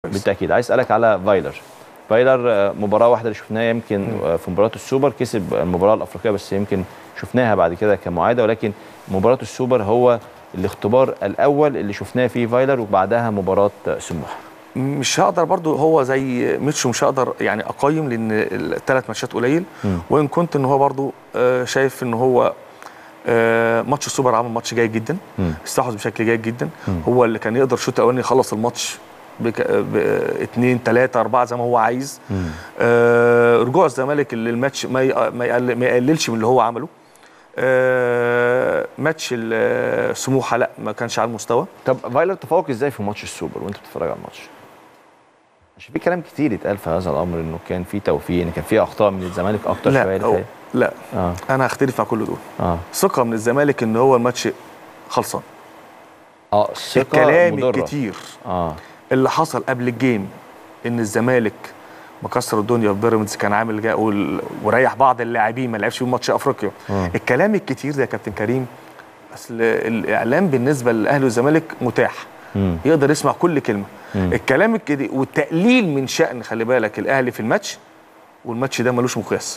بالتاكيد عايز اسالك على فايلر فايلر آه، مباراه واحده اللي شفناها يمكن آه، في مباراه السوبر كسب المباراه الافريقيه بس يمكن شفناها بعد كده كمعاده ولكن مباراه السوبر هو الاختبار الاول اللي شفناه فيه فايلر وبعدها مباراه آه، سموحه مش هقدر برضو هو زي ميتشو مش هقدر يعني اقيم لان الثلاث ماتشات قليل مم. وان كنت ان هو برضو آه، شايف ان هو آه، ماتش السوبر عمل ماتش جيد جدا مم. استحوذ بشكل جيد جدا مم. هو اللي كان يقدر الشوط الاولاني يخلص الماتش بك... ب... اتنين تلاتة أربعة زي ما هو عايز مم. آه رجوع الزمالك للماتش ما ي... ما, يقل... ما يقللش من اللي هو عمله آه ماتش ال- سموحة لا ما كانش على المستوى طب فايلر تفوق ازاي في ماتش السوبر وانت بتتفرج على الماتش عشان في كلام كتير اتقال في هذا الامر انه كان في توفيق ان كان في اخطاء من الزمالك اكتر شويه لا أو... الحقيقة. لا اه انا هختلف مع كل دول اه ثقة من الزمالك ان هو الماتش خلصان اه ثقه الكلام مضرة. الكتير اه اللي حصل قبل الجيم ان الزمالك مكسر الدنيا في بيراميدز كان عامل جا وال- وريح بعض اللاعبين ما لعبش في ماتش افريقيا مم. الكلام الكتير ده يا كابتن كريم اصل الاعلام بالنسبه للاهلي والزمالك متاح مم. يقدر يسمع كل كلمه مم. الكلام الكده والتقليل من شان خلي بالك الاهلي في الماتش والماتش ده ملوش مقياس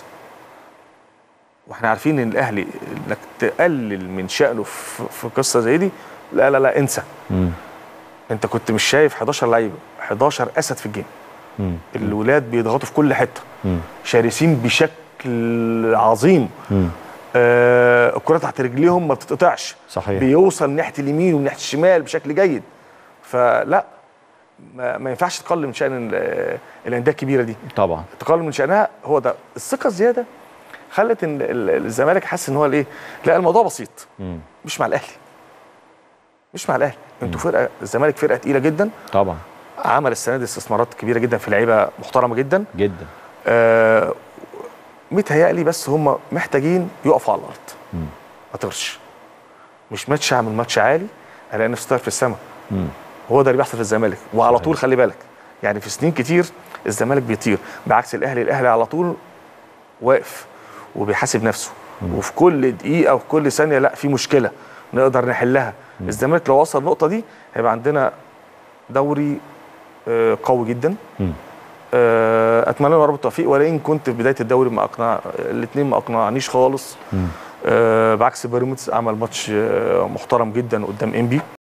واحنا عارفين ان الاهلي انك تقلل من شانه في في قصه زي دي لا لا لا انسى مم. انت كنت مش شايف 11 لعيب 11 اسد في الجيم مم. الولاد بيضغطوا في كل حته مم. شرسين بشكل عظيم مم. آه الكره تحت رجليهم ما بتتقطعش صحيح بيوصل ناحيه اليمين وناحيه الشمال بشكل جيد فلا ما, ما ينفعش تقلل من شان ال- الانديه الكبيره دي طبعا تقلل من شانها هو ده الثقه الزياده خلت ان ال- الزمالك حس ان هو الايه لا الموضوع بسيط مم. مش مع الاهلي مش مع الاهلي انتوا فرقه الزمالك فرقه تقيله جدا طبعا عمل السنه دي استثمارات كبيره جدا في لعيبه محترمه جدا جدا آه متهيألي بس هم محتاجين يقفوا على الارض مم. ما تغش مش ماتش اعمل ماتش عالي الاقي نفسي طاير في السماء مم. هو ده اللي بيحصل في الزمالك وعلى صحيح. طول خلي بالك يعني في سنين كتير الزمالك بيطير بعكس الاهلي الاهلي على طول واقف وبيحاسب نفسه وفي كل دقيقه وفي كل ثانيه لا في مشكله نقدر نحلها الزمالك لو وصل النقطه دي هيبقى عندنا دوري آه، قوي جدا مم. آه، اتمنى له رب التوفيق ولكن كنت في بدايه الدوري ما اقنع الاثنين ما اقنعنيش خالص مم. آه، بعكس بيراميدز عمل ماتش آه، محترم جدا قدام انبي